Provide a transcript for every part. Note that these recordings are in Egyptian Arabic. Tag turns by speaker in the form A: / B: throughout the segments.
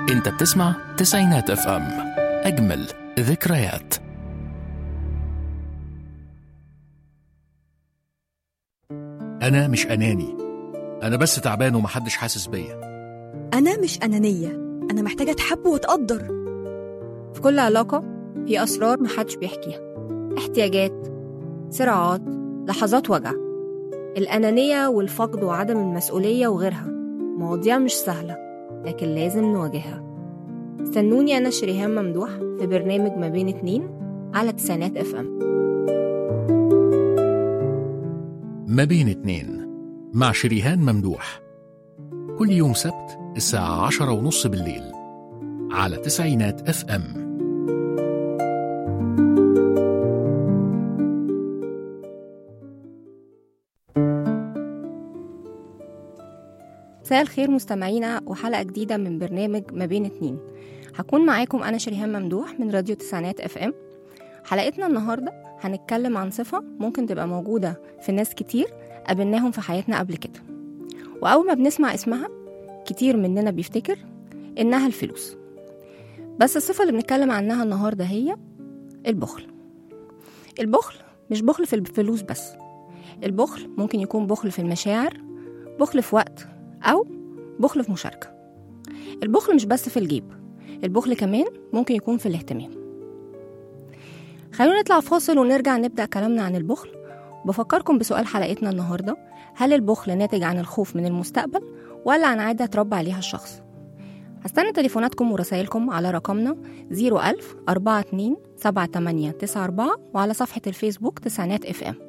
A: انت بتسمع تسعينات اف ام اجمل ذكريات انا مش اناني انا بس تعبان ومحدش حاسس بيا
B: أنا مش أنانية أنا محتاجة أتحب وأتقدر
C: في كل علاقة في أسرار محدش بيحكيها احتياجات صراعات لحظات وجع الأنانية والفقد وعدم المسؤولية وغيرها مواضيع مش سهلة لكن لازم نواجهها استنوني أنا شريهان ممدوح في برنامج ما بين اتنين على تسعينات اف ام
A: ما بين اتنين مع شريهان ممدوح كل يوم سبت الساعة عشرة ونص بالليل على تسعينات اف ام
C: مساء الخير مستمعينا وحلقة جديدة من برنامج ما بين اتنين هكون معاكم أنا شريهان ممدوح من راديو تسعينات اف ام حلقتنا النهاردة هنتكلم عن صفة ممكن تبقى موجودة في ناس كتير قابلناهم في حياتنا قبل كده وأول ما بنسمع اسمها كتير مننا بيفتكر إنها الفلوس بس الصفة اللي بنتكلم عنها النهاردة هي البخل البخل مش بخل في الفلوس بس البخل ممكن يكون بخل في المشاعر بخل في وقت أو بخل في مشاركة البخل مش بس في الجيب البخل كمان ممكن يكون في الاهتمام خلونا نطلع فاصل ونرجع نبدأ كلامنا عن البخل بفكركم بسؤال حلقتنا النهاردة هل البخل ناتج عن الخوف من المستقبل ولا عن عادة تربى عليها الشخص هستنى تليفوناتكم ورسائلكم على رقمنا 01000 42 78 94 وعلى صفحة الفيسبوك تسعينات اف ام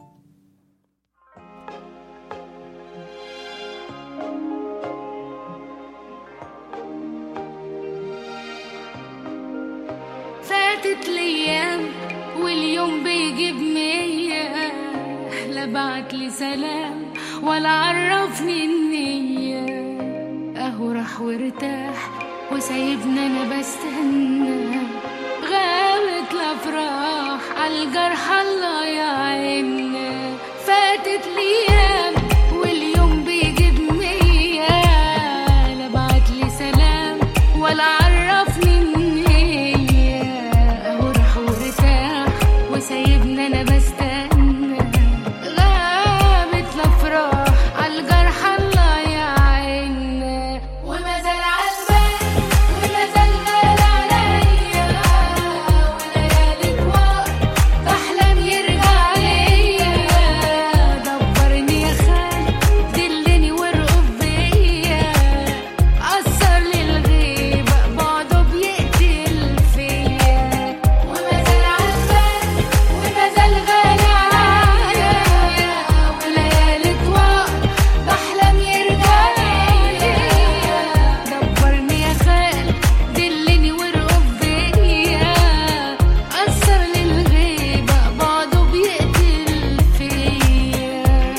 D: فاتت الايام واليوم بيجيب مية لا بعت لي سلام ولا عرفني النية اهو راح وارتاح وسايبني انا بستنى غابت الافراح عالجرح الله يعيننا فاتت الايام واليوم بيجيب مية لا بعت لي سلام ولا عرفني النية اهو راح وارتاح وسايبني انا بستنى غابت الافراح عالجرح الله يعيننا وما زال عالبال وما زال غالي عليا وليالي طوال بحلم يرجع ليا دبرني يا خال دلني وارقب بيا أثر للغيبة بعده بيقتل فيا وما زال عالبال وما زال غالي عليا وليالي طوال بحلم يرجع ليا دبرني يا خال دلني وارقب بيا أثر للغيبة بعده بيقتل فيا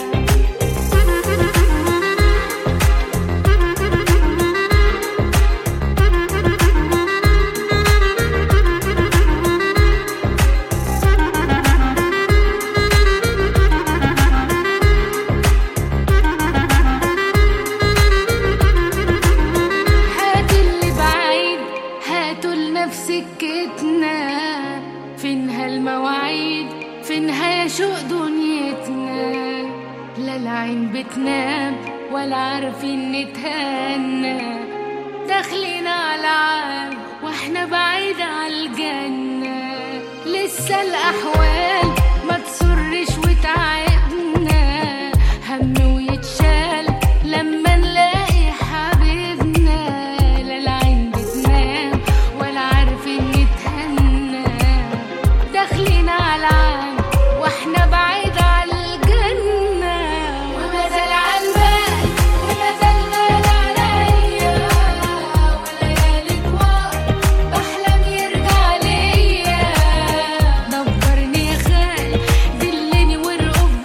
D: هات اللي بعيد هاتوا لنفس سكتنا فينها المواعيد فينها شوق دنيتنا لا العين بتنام ولا عارفين نتهنى داخلين على عام واحنا بعيد على الجنة لسه الأحوال ما تسرش وتعبنا هم ويتشال لما نلاقي حبيبنا لا العين بتنام ولا عارفين نتهنى داخلين على عام واحنا بعيد على الجنة وما زال عالبال وما زال غالي عليا وليالي طوال بحلم يرجع ليا دبرني يا خال دلني وارقب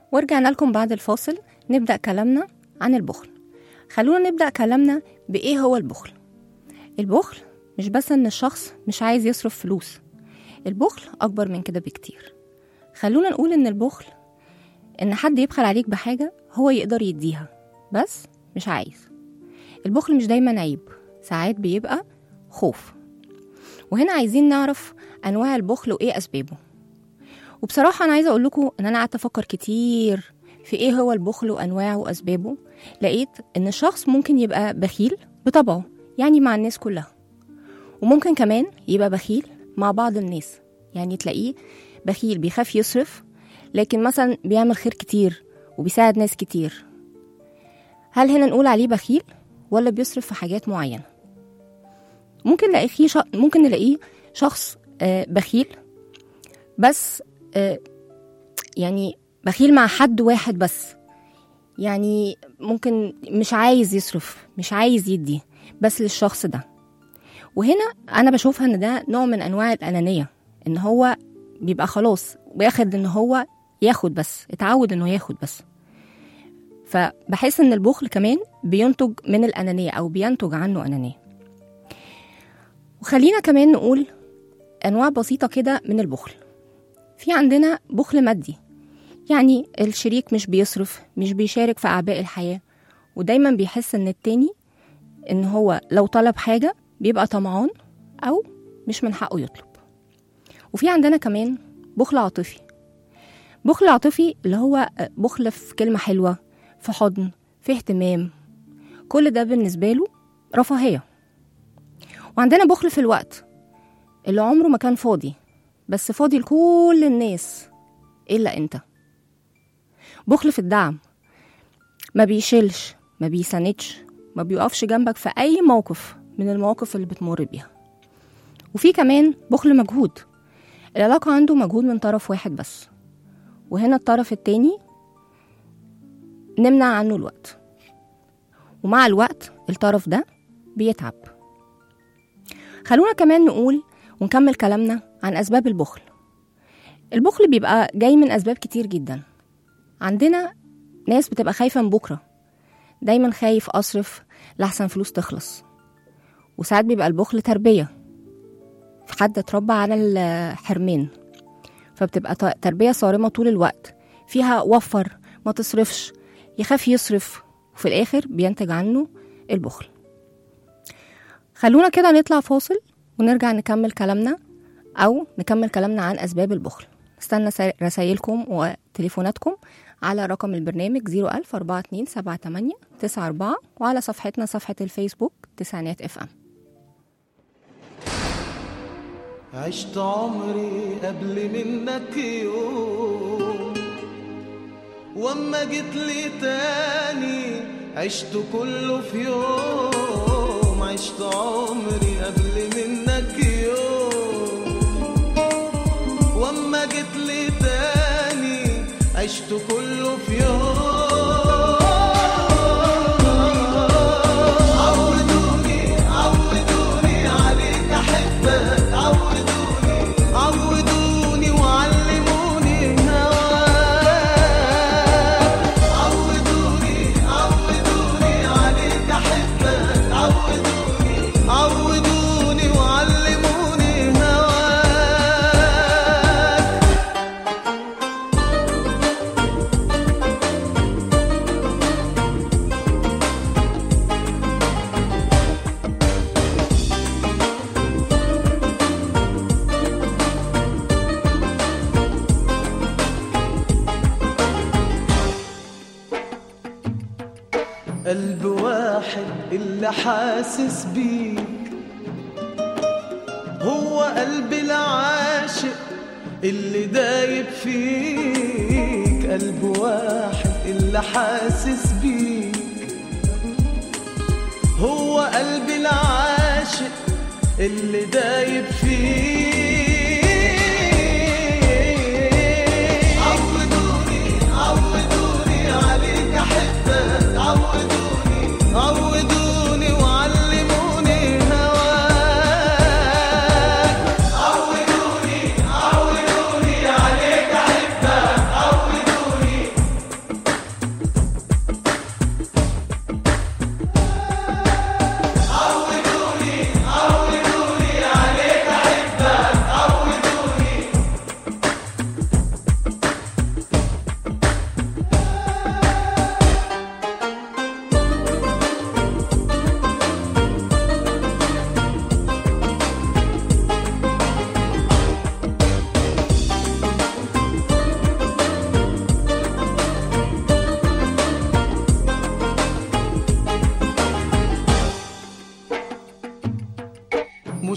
C: ورجعنا لكم بعد الفاصل نبدأ كلامنا عن البخل خلونا نبدأ كلامنا بإيه هو البخل البخل مش بس إن الشخص مش عايز يصرف فلوس البخل أكبر من كده بكتير خلونا نقول إن البخل إن حد يبخل عليك بحاجة هو يقدر يديها بس مش عايز البخل مش دايما عيب ساعات بيبقى خوف وهنا عايزين نعرف أنواع البخل وإيه أسبابه وبصراحة أنا عايزة أقول لكم إن أنا قعدت أفكر كتير في إيه هو البخل وأنواعه وأسبابه لقيت إن الشخص ممكن يبقى بخيل بطبعه يعني مع الناس كلها وممكن كمان يبقى بخيل مع بعض الناس يعني تلاقيه بخيل بيخاف يصرف لكن مثلا بيعمل خير كتير وبيساعد ناس كتير هل هنا نقول عليه بخيل ولا بيصرف في حاجات معينة ممكن نلاقيه ش... ممكن نلاقيه شخص آه، بخيل بس آه، يعني بخيل مع حد واحد بس يعني ممكن مش عايز يصرف مش عايز يدي بس للشخص ده وهنا انا بشوفها ان ده نوع من انواع الانانيه ان هو بيبقى خلاص واخد ان هو ياخد بس اتعود انه ياخد بس فبحس ان البخل كمان بينتج من الانانيه او بينتج عنه انانيه وخلينا كمان نقول انواع بسيطه كده من البخل في عندنا بخل مادي يعني الشريك مش بيصرف مش بيشارك في اعباء الحياه ودايما بيحس ان التاني ان هو لو طلب حاجه بيبقى طمعان او مش من حقه يطلب وفي عندنا كمان بخل عاطفي بخل عاطفي اللي هو بخل في كلمه حلوه في حضن في اهتمام كل ده بالنسبه له رفاهيه وعندنا بخل في الوقت اللي عمره ما كان فاضي بس فاضي لكل الناس إلا أنت بخل في الدعم ما بيشيلش ما بيساندش ما بيقفش جنبك في أي موقف من المواقف اللي بتمر بيها وفي كمان بخل مجهود العلاقة عنده مجهود من طرف واحد بس وهنا الطرف التاني نمنع عنه الوقت ومع الوقت الطرف ده بيتعب خلونا كمان نقول ونكمل كلامنا عن أسباب البخل البخل بيبقى جاي من أسباب كتير جدا عندنا ناس بتبقى خايفة من بكرة دايما خايف أصرف لحسن فلوس تخلص وساعات بيبقى البخل تربية في حد اتربى على الحرمان فبتبقى ت- تربية صارمة طول الوقت فيها وفر ما تصرفش يخاف يصرف وفي الآخر بينتج عنه البخل خلونا كده نطلع فاصل ونرجع نكمل كلامنا أو نكمل كلامنا عن أسباب البخل استنى سا- رسايلكم وتليفوناتكم على رقم البرنامج 01000 42 78 94 وعلى صفحتنا صفحة الفيسبوك تسعينات اف ام
E: عشت عمري قبل منك يوم واما جيت لي تاني عشت كله في يوم عشت عمري قبل منك يوم واما جيت لي تاني عشت كله في يوم عودوني عودوني عليك احبك عودوني عودوني وعلموني هواك عودوني عودوني عليك احبك عودوني عودوني وعلموني هواك قلب واحد اللي حاسس بيك هو قلب العاشق اللي دايب فيك قلب واحد اللي حاسس بيك هو قلب العاشق اللي دايب فيك عودوني عودوني عليك احبك عودوني عودوني وعلموني هواك عودوني عودوني عليك احبك عودوني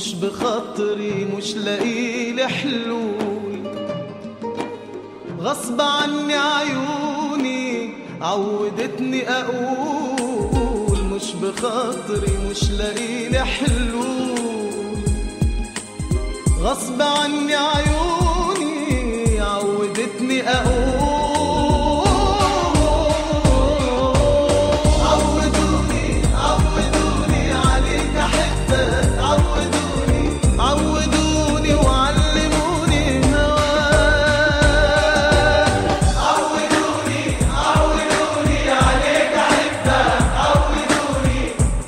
E: ومش بخاطري مش لاقيلي حلول غصب عني عيوني عودتني اقول مش بخاطري مش لاقيلي حلول غصب عني عيوني عودتني اقول عودوني عودوني عليك احبك عودوني عودوني وعلموني هواك عودوني عودوني عليك احبك عودوني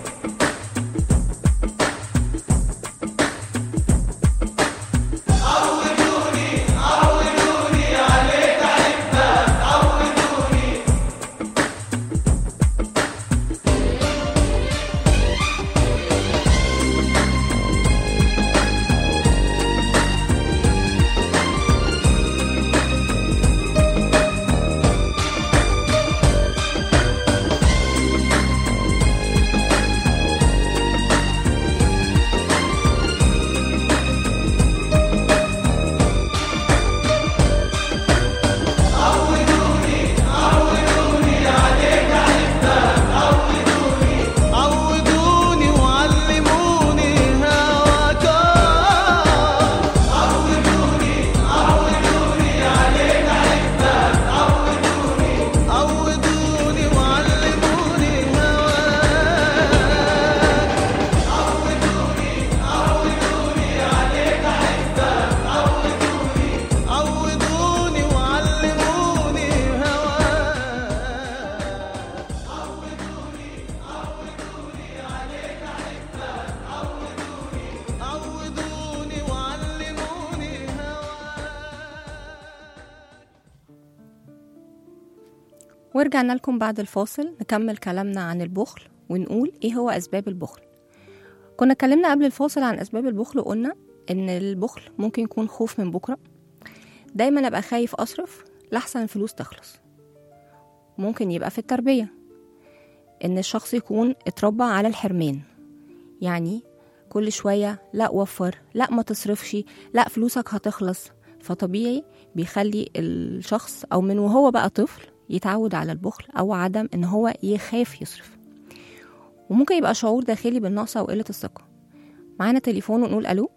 E: عودوني عودوني عليك احبك عودوني عودوني وعلموني هواك عودوني عودوني عليك احبك عودوني عودوني وعلموني هواك عودوني عودوني عليك احبك عودوني عودوني وعلموني هواك عودوني وعلموني
C: ورجعنا لكم بعد الفاصل نكمل كلامنا عن البخل ونقول ايه هو اسباب البخل كنا اتكلمنا قبل الفاصل عن اسباب البخل وقلنا ان البخل ممكن يكون خوف من بكره دايما ابقى خايف اصرف لحسن الفلوس تخلص ممكن يبقى في التربيه ان الشخص يكون اتربى على الحرمان يعني كل شويه لا وفر لا ما تصرفش لا فلوسك هتخلص فطبيعي بيخلي الشخص او من وهو بقى طفل يتعود على البخل او عدم ان هو يخاف يصرف وممكن يبقى شعور داخلي بالنقص او قله الثقه معانا تليفون ونقول الو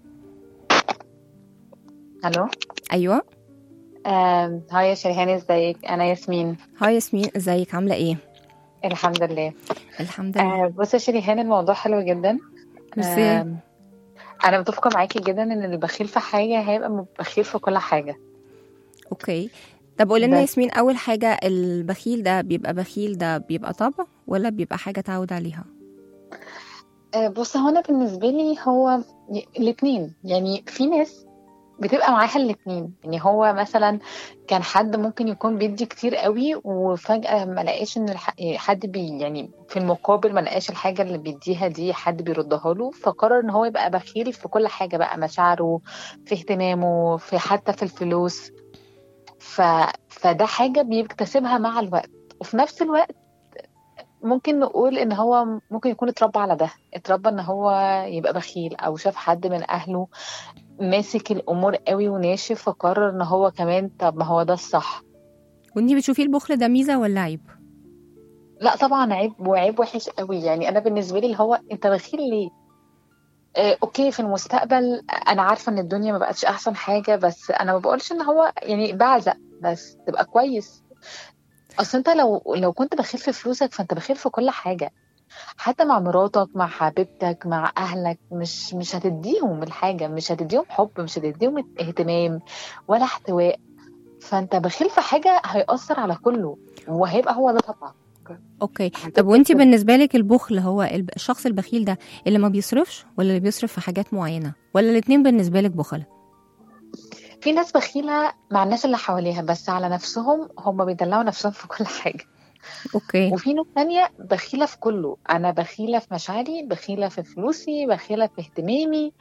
F: الو
C: ايوه
F: آم، هاي يا شريهان ازيك انا ياسمين
C: هاي ياسمين ازيك عامله ايه
F: الحمد لله
C: الحمد لله
F: آه بصي يا شريهان الموضوع حلو جدا
C: ميرسي
F: آم، انا متفقه معاكي جدا ان البخيل في حاجه هيبقى بخيل في كل حاجه
C: اوكي طب قولي لنا
F: بس.
C: ياسمين اول حاجه البخيل ده بيبقى بخيل ده بيبقى طبع ولا بيبقى حاجه تعود عليها
F: آه بص هو انا بالنسبه لي هو ي- الاتنين يعني في ناس بتبقى معاها الاتنين يعني هو مثلا كان حد ممكن يكون بيدي كتير قوي وفجأة ما لقاش ان الح... حد بي يعني في المقابل ما لقاش الحاجة اللي بيديها دي حد بيردها له فقرر ان هو يبقى بخيل في كل حاجة بقى مشاعره في اهتمامه في حتى في الفلوس ف... فده حاجة بيكتسبها مع الوقت وفي نفس الوقت ممكن نقول ان هو ممكن يكون اتربى على ده اتربى ان هو يبقى بخيل او شاف حد من اهله ماسك الامور قوي وناشف فقرر ان هو كمان طب ما هو ده الصح
C: وانتي بتشوفي البخل ده ميزه ولا عيب
F: لا طبعا عيب وعيب وحش قوي يعني انا بالنسبه لي اللي هو انت بخيل ليه آه، اوكي في المستقبل انا عارفه ان الدنيا ما بقتش احسن حاجه بس انا ما بقولش ان هو يعني بعزق بس تبقى كويس اصل انت لو لو كنت بخيل في فلوسك فانت بخيل في كل حاجه حتى مع مراتك مع حبيبتك مع اهلك مش مش هتديهم الحاجه مش هتديهم حب مش هتديهم اهتمام ولا احتواء فانت بخيل في حاجه هيأثر على كله وهيبقى هو ده طبعا
C: اوكي طب وانتي بالنسبه لك البخل هو الب- الشخص البخيل ده اللي ما بيصرفش ولا اللي بيصرف في حاجات معينه ولا الاتنين بالنسبه لك بخل
F: في ناس بخيلة مع الناس اللي حواليها بس على نفسهم هم بيدلعوا نفسهم في كل حاجة
C: اوكي
F: وفي ناس تانية بخيلة في كله أنا بخيلة في مشاعري بخيلة في فلوسي بخيلة في اهتمامي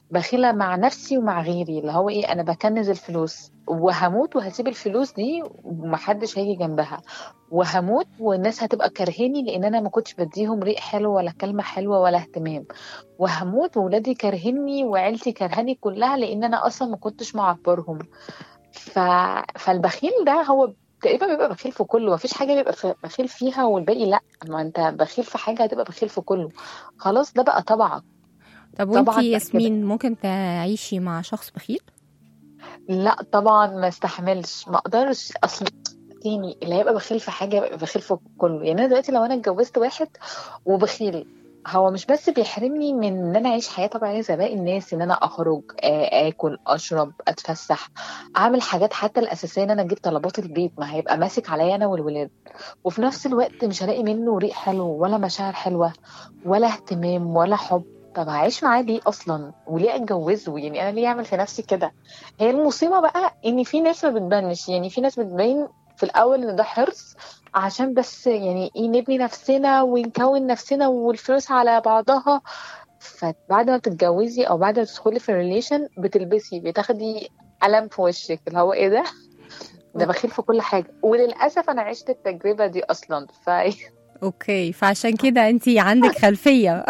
F: بخيله مع نفسي ومع غيري اللي هو ايه انا بكنز الفلوس وهموت وهسيب الفلوس دي ومحدش هيجي جنبها وهموت والناس هتبقى كارهاني لان انا ما كنتش بديهم ريق حلو ولا كلمه حلوه ولا اهتمام وهموت وولادي كارهني وعيلتي كارهاني كلها لان انا اصلا ما كنتش معبرهم ف... فالبخيل ده هو تقريبا بيبقى بخيل في كله مفيش حاجه بيبقى في- بخيل فيها والباقي لا ما انت بخيل في حاجه هتبقى بخيل في كله خلاص ده بقى طبعك
C: طب
F: طبعاً
C: وانتي
F: بقى
C: ياسمين ممكن تعيشي مع شخص بخيل
F: لا طبعا ما استحملش ما اقدرش اصلا تاني اللي هيبقى بخيل في حاجه يبقى بخيل في كله يعني انا دلوقتي لو انا اتجوزت واحد وبخيل هو مش بس بيحرمني من ان انا اعيش حياه طبيعيه زي باقي الناس ان انا اخرج آ- اكل اشرب اتفسح اعمل حاجات حتى الاساسيه ان انا اجيب طلبات البيت ما هيبقى ماسك عليا انا والولاد وفي نفس الوقت مش هلاقي منه ريق حلو ولا مشاعر حلوه ولا اهتمام ولا حب طب هعيش معاه ليه اصلا وليه اتجوزه يعني انا ليه اعمل في نفسي كده هي المصيبه بقى ان في ناس ما بتبانش يعني في ناس بتبين في الاول ان ده حرص عشان بس يعني ايه نبني نفسنا ونكون نفسنا والفلوس على بعضها فبعد ما بتتجوزي او بعد ما تدخلي في الريليشن بتلبسي بتاخدي قلم في وشك اللي هو ايه ده ده بخيل في كل حاجه وللاسف انا عشت التجربه دي اصلا ف
C: اوكي فعشان كده انتي عندك خلفيه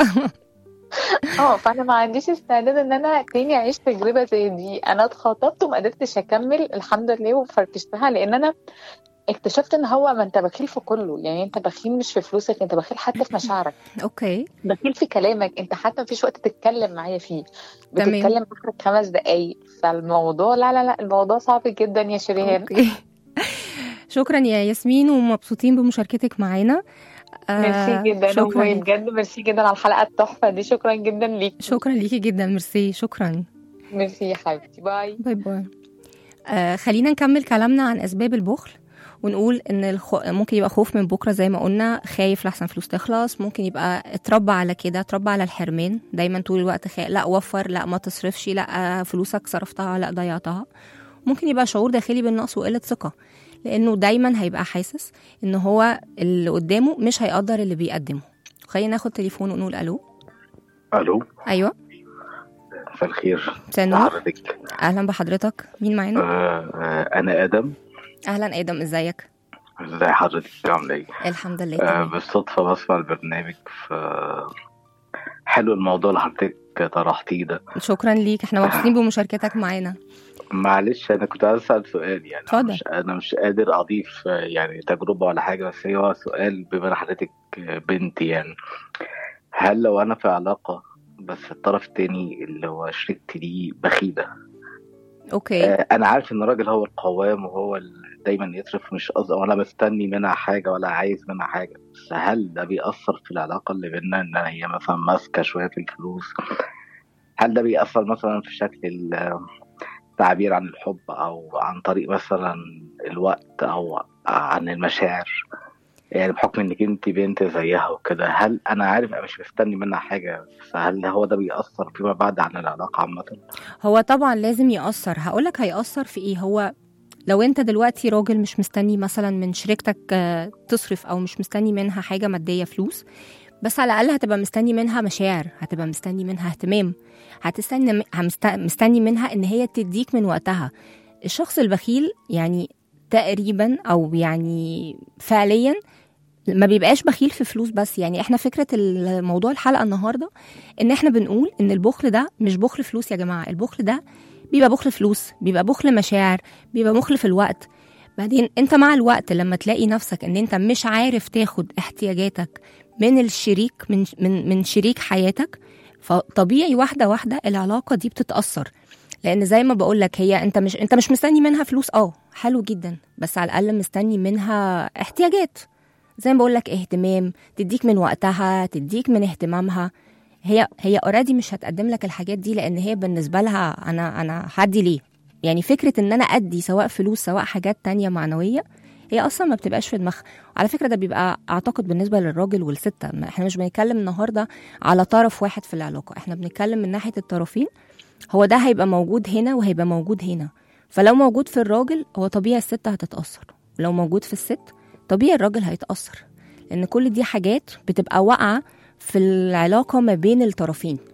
F: اه فانا ما عنديش استعداد ان انا تاني اعيش تجربه زي دي انا اتخطبت وما قدرتش اكمل الحمد لله وفركشتها لان انا اكتشفت ان هو ما انت بخيل في كله يعني انت بخيل مش في فلوسك انت بخيل حتى في مشاعرك
C: اوكي
F: بخيل في كلامك انت حتى مفيش وقت تتكلم معايا فيه
C: تمام.
F: بتتكلم اخرك خمس دقايق فالموضوع لا لا لا الموضوع صعب جدا يا شريهان
C: اوكي شكرا يا ياسمين ومبسوطين بمشاركتك معانا آه،
F: ميرسي جدا
C: شكرا
F: والله
C: ليك.
F: بجد ميرسي جدا على الحلقه التحفه دي شكرا جدا ليك
C: شكرا ليكي جدا ميرسي شكرا
F: ميرسي يا حبيبتي باي
C: باي باي آه خلينا نكمل كلامنا عن اسباب البخل ونقول ان الخو... ممكن يبقى خوف من بكره زي ما قلنا خايف لحسن فلوس تخلص ممكن يبقى اتربى على كده اتربى على الحرمان دايما طول الوقت خا... لا وفر لا ما تصرفش لا آه، فلوسك صرفتها لا ضيعتها ممكن يبقى شعور داخلي بالنقص وقله ثقه لانه دايما هيبقى حاسس ان هو اللي قدامه مش هيقدر اللي بيقدمه خلينا ناخد تليفون ونقول الو
G: الو
C: ايوه
G: مساء الخير
C: مساء النور
G: حضرتك
C: اهلا بحضرتك مين معانا
G: آه آه انا ادم
C: اهلا ادم ازيك
G: ازي حضرتك عامله ايه
C: الحمد لله
G: آه
C: تمام
G: بالصدفه بسمع البرنامج ف حلو الموضوع اللي حضرتك طرحتيه ده
C: شكرا ليك احنا مبسوطين بمشاركتك معانا
G: معلش انا كنت عايز اسال سؤال يعني
C: اتفضل.
G: أنا مش انا مش قادر اضيف آه، يعني تجربه ولا حاجه بس هو سؤال بما إن حضرتك آه، بنت يعني هل لو انا في علاقه بس الطرف التاني اللي هو شريكتي دي بخيله
C: اوكي
G: آه، انا عارف ان الراجل هو القوام وهو اللي دايما يصرف مش قصدي ولا مستني منها حاجه ولا عايز منها حاجه بس هل ده بيأثر في العلاقه اللي بينا ان هي مثلا ماسكه شويه في الفلوس هل ده بيأثر مثلا في شكل ال- التعبير عن الحب او عن طريق مثلا الوقت او عن المشاعر يعني بحكم انك انت بنت زيها وكده هل انا عارف انا مش مستني منها حاجه بس هل هو ده بيأثر فيما بعد عن العلاقه عامه
C: هو طبعا لازم يأثر هقولك هيأثر في ايه هو لو انت دلوقتي راجل مش مستني مثلا من شريكتك آه، تصرف او مش مستني منها حاجه ماديه فلوس بس على الاقل هتبقى مستني منها مشاعر هتبقى مستني منها اهتمام هتستني همست- مستني منها ان هي تديك من وقتها الشخص البخيل يعني تقريبا او يعني فعليا ما بيبقاش بخيل في فلوس بس يعني احنا فكره الموضوع الحلقه النهارده ان احنا بنقول ان البخل ده مش بخل فلوس يا جماعه البخل ده بيبقى بخل فلوس بيبقى بخل مشاعر بيبقى بخل في الوقت بعدين انت مع الوقت لما تلاقي نفسك ان انت مش عارف تاخد احتياجاتك من الشريك من من من شريك حياتك فطبيعي واحده واحده العلاقه دي بتتاثر لان زي ما بقول لك هي انت مش انت مش مستني منها فلوس اه حلو جدا بس على الاقل مستني منها احتياجات زي ما بقول لك اهتمام تديك من وقتها تديك من اهتمامها هي هي اوريدي مش هتقدم لك الحاجات دي لان هي بالنسبه لها انا انا هدي ليه يعني فكره ان انا ادي سواء فلوس سواء حاجات تانية معنويه هي اصلا ما بتبقاش في دماغها على فكره ده بيبقى اعتقد بالنسبه للراجل والست ما احنا مش بنتكلم النهارده على طرف واحد في العلاقه احنا بنتكلم من ناحيه الطرفين هو ده هيبقى موجود هنا وهيبقى موجود هنا فلو موجود في الراجل هو طبيعي الست هتتاثر لو موجود في الست طبيعي الراجل هيتاثر لان كل دي حاجات بتبقى واقعه في العلاقه ما بين الطرفين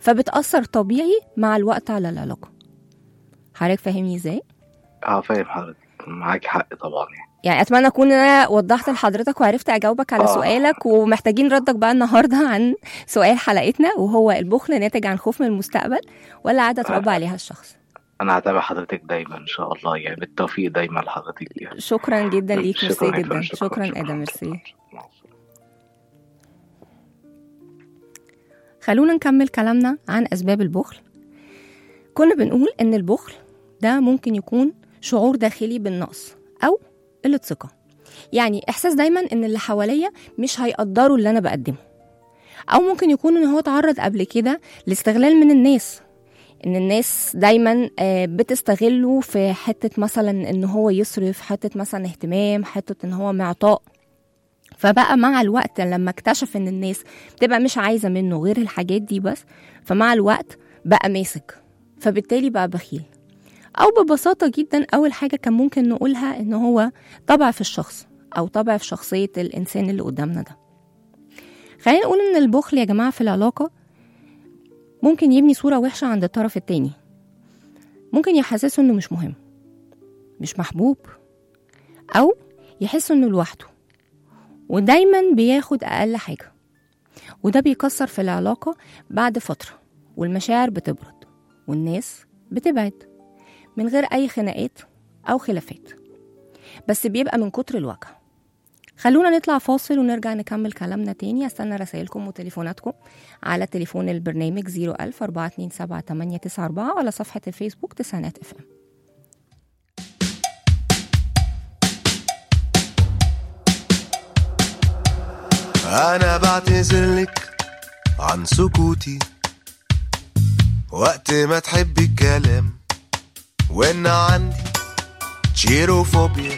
C: فبتأثر طبيعي مع الوقت على العلاقة حضرتك فاهمني ازاي؟
G: اه فاهم حضرتك معاك حق طبعا يعني
C: يعني اتمنى اكون انا وضحت لحضرتك وعرفت اجاوبك على
G: آه.
C: سؤالك ومحتاجين ردك بقى النهارده عن سؤال حلقتنا وهو البخل ناتج عن خوف من المستقبل ولا عاده اتربى عليها الشخص
G: انا هتابع حضرتك دايما ان شاء الله يعني بالتوفيق دايما لحضرتك يعني
C: شكرا جدا ليك ميرسي
G: شكراً
C: جدا
G: شكراً
C: شكرا ادم ميرسي
G: مع السلامة.
C: خلونا نكمل كلامنا عن أسباب البخل كنا بنقول إن البخل ده ممكن يكون شعور داخلي بالنقص أو قلة ثقة يعني إحساس دايما إن اللي حواليا مش هيقدروا اللي أنا بقدمه أو ممكن يكون إن هو اتعرض قبل كده لاستغلال من الناس إن الناس دايما آه، بتستغله في حتة مثلا إن هو يصرف حتة مثلا اهتمام حتة إن هو معطاء فبقى مع الوقت لما اكتشف ان الناس بتبقى مش عايزه منه غير الحاجات دي بس فمع الوقت بقى ماسك فبالتالي بقى بخيل او ببساطه جدا اول حاجه كان ممكن نقولها ان هو طبع في الشخص او طبع في شخصيه الانسان اللي قدامنا ده خلينا نقول ان البخل يا جماعه في العلاقه ممكن يبني صوره وحشه عند الطرف التاني ممكن يحسسه انه مش مهم مش محبوب او يحس انه لوحده ودايما بياخد أقل حاجة وده بيكسر في العلاقة بعد فترة والمشاعر بتبرد والناس بتبعد من غير أي خناقات أو خلافات بس بيبقى من كتر الوجع خلونا نطلع فاصل ونرجع نكمل كلامنا تاني استنى رسائلكم وتليفوناتكم على تليفون البرنامج 01000 427 ولا صفحة الفيسبوك تسعينات اف ام
H: أنا بعتذر لك عن سكوتي وقت ما تحبي الكلام وإن عندي تشيروفوبيا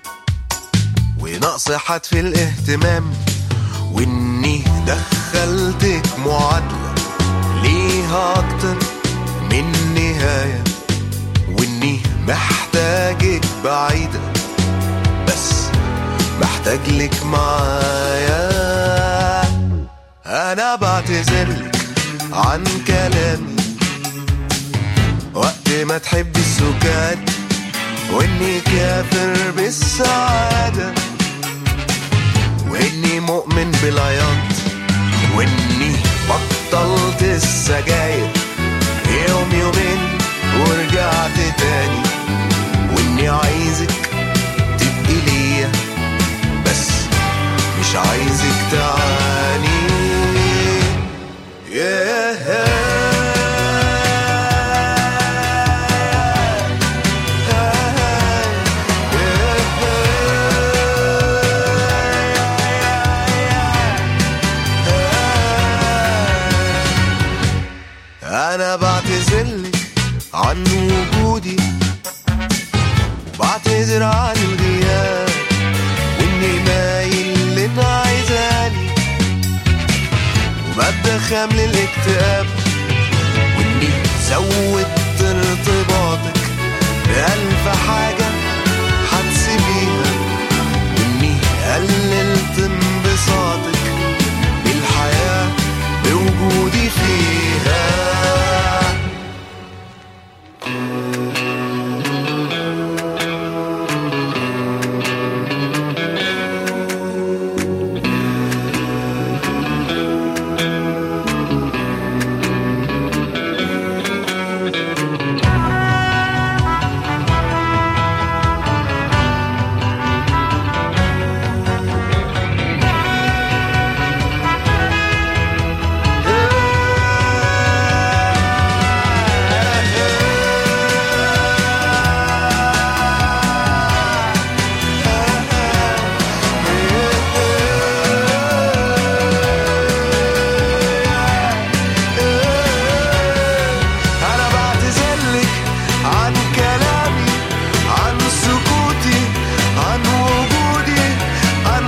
H: ونقص حد في الاهتمام وإني دخلتك معادلة ليها أكتر من نهاية وإني محتاجك بعيدة بس محتاج لك معايا انا بعتذرلك عن كلامي وقت ما تحبي السكات واني كافر بالسعادة واني مؤمن بالعياط واني بطلت السجاير يوم يومين ورجعت تاني واني عايزك تبقي ليا بس مش عايزك تعاني أنا بعتذرلك عن وجودي وبعتذر عن الغياب واني مايل لنا عايزاني وبدخم للاكتئاب واني زودت ارتباطك بألف حاجة هتسيبيها واني قللت انبساطك بالحياة بوجودي فيها أنا بعتذرلك عن كلامي عن سكوتي عن وجودي عن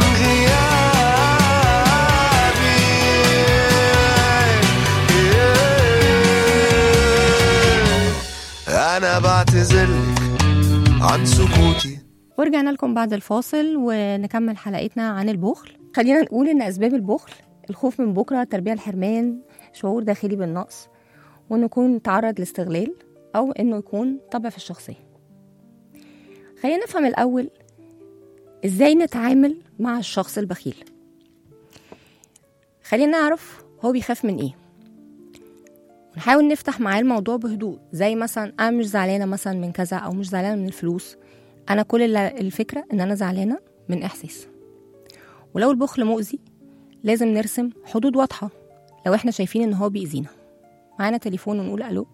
H: غيابي أنا بعتذرلك عن سكوتي
C: ورجعنا لكم بعد الفاصل ونكمل حلقتنا عن البخل خلينا نقول ان اسباب البخل الخوف من بكره تربيه الحرمان شعور داخلي بالنقص وإنه يكون تعرض لاستغلال أو إنه يكون طبع في الشخصية خلينا نفهم الأول إزاي نتعامل مع الشخص البخيل خلينا نعرف هو بيخاف من إيه ونحاول نفتح معاه الموضوع بهدوء زي مثلا أنا مش زعلانة مثلا من كذا أو مش زعلانة من الفلوس أنا كل اللي- الفكرة إن أنا زعلانة من إحساس ولو البخل مؤذي لازم نرسم حدود واضحة لو احنا شايفين ان هو بيأذينا معانا تليفون ونقول الو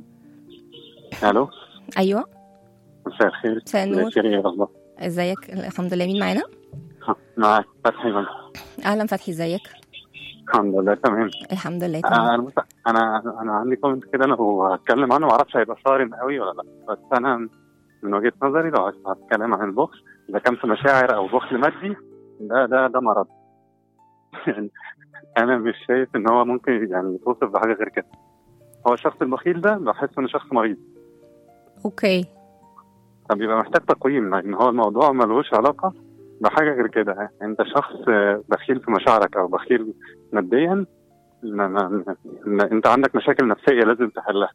I: الو
C: ايوه
I: مساء الخير
C: مساء النور.
I: مساء الخير والله
C: ازيك الحمد لله مين معانا
I: معاك فتحي من
C: اهلا فتحي ازيك
I: الحمد لله تمام
C: الحمد لله تمام
I: انا بص- انا انا عندي كومنت كده انا هتكلم عنه ما اعرفش هيبقى صارم قوي ولا لا بس انا من وجهه نظري لو هتكلم عن البخل اذا كان في مشاعر او بخل مادي ده ده ده مرض يعني انا مش شايف ان هو ممكن يعني يتوصف بحاجه غير كده هو الشخص البخيل ده بحس انه شخص مريض
C: اوكي
I: طب يبقى محتاج تقييم لان هو الموضوع ملوش علاقه بحاجه غير كده انت شخص آه، بخيل في مشاعرك او بخيل ماديا ما ما ما انت عندك مشاكل نفسيه لازم تحلها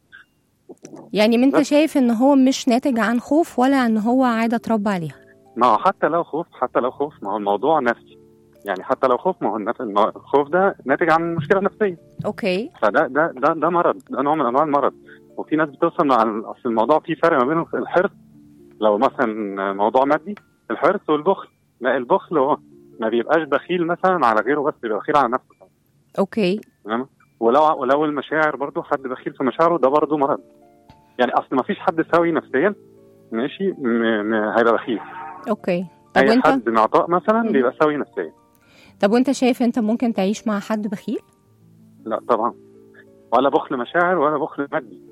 C: يعني ما انت
I: بس.
C: شايف ان هو مش ناتج عن خوف ولا ان هو عاده اتربى عليها
I: ما هو حتى لو خوف حتى لو خوف ما هو الموضوع نفسي يعني حتى لو خوف ما هو النف- الم- الخوف ده ناتج عن مشكله نفسيه
C: اوكي
I: فده ده ده ده مرض ده نوع من انواع المرض وفي ناس بتوصل مع ال- اصل الموضوع فيه فرق ما بين الحرص لو مثلا موضوع مادي الحرص والبخل لا البخل هو ما بيبقاش بخيل مثلا على غيره بس بيبقى بخيل على نفسه
C: اوكي
I: تمام ولو ولو المشاعر برضو حد بخيل في مشاعره ده برضو مرض يعني اصل ما فيش حد سوي نفسيا ماشي م- م- هيبقى بخيل
C: اوكي طب
I: اي
C: وانت
I: حد معطاء مثلا
C: مم.
I: بيبقى سوي نفسيا
C: طب وانت شايف انت ممكن تعيش مع حد بخيل
I: لا طبعا ولا بخل مشاعر ولا بخل مادي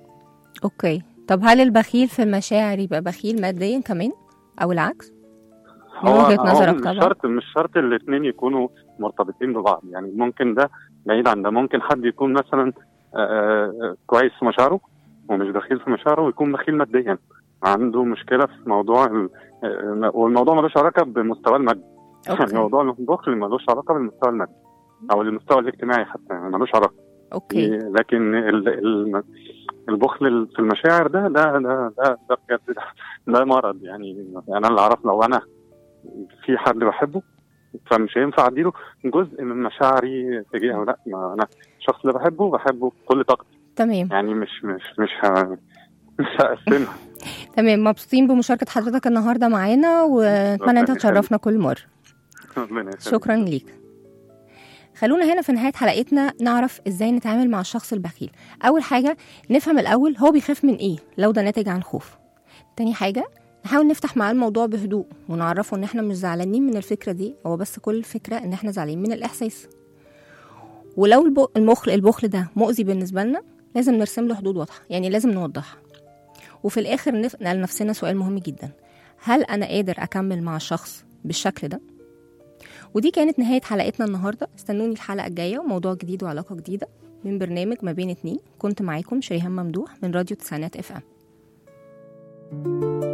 C: اوكي طب هل البخيل في المشاعر يبقى بخيل ماديا كمان او العكس من وجهة نظرك
I: مش
C: طبعا.
I: شرط مش شرط الاثنين يكونوا مرتبطين ببعض يعني ممكن ده بعيد عن ده ممكن حد يكون مثلا آه، آه، كويس في مشاعره ومش بخيل في مشاعره ويكون بخيل ماديا عنده مشكله في موضوع ال- آه، والموضوع ملوش علاقه بمستوى المادي يعني
C: اوكي
I: موضوع البخل ملوش علاقه بالمستوى المادي او المستوى الاجتماعي حتى يعني ملوش علاقه
C: اوكي
I: لكن ال- ال- البخل في المشاعر ده ده ده ده, ده بجد ده, ده مرض يعني انا اللي اعرف لو انا في حد بحبه فمش هينفع اديله جزء من مشاعري تجاهه لا ما انا الشخص اللي بحبه بحبه بكل طاقتي
C: تمام
I: يعني مش مش مش ه... مش هقسمها
C: تمام مبسوطين بمشاركه حضرتك النهارده معانا ونتمنى انت
I: ربنا
C: تشرفنا كل مره
I: ربنا يخليك.
C: شكرا ليك خلونا هنا في نهاية حلقتنا نعرف ازاي نتعامل مع الشخص البخيل أول حاجة نفهم الأول هو بيخاف من ايه لو ده ناتج عن خوف تاني حاجة نحاول نفتح معاه الموضوع بهدوء ونعرفه ان احنا مش زعلانين من الفكرة دي هو بس كل الفكرة ان احنا زعلانين من الإحساس ولو الب- المخل البخل ده مؤذي بالنسبة لنا لازم نرسم له حدود واضحة يعني لازم نوضحها وفي الآخر نسأل نفسنا سؤال مهم جدا هل أنا قادر أكمل مع الشخص بالشكل ده؟ ودي كانت نهاية حلقتنا النهاردة استنوني الحلقة الجاية وموضوع جديد وعلاقة جديدة من برنامج ما بين اتنين كنت معاكم شريهان ممدوح من راديو تسعينات اف ام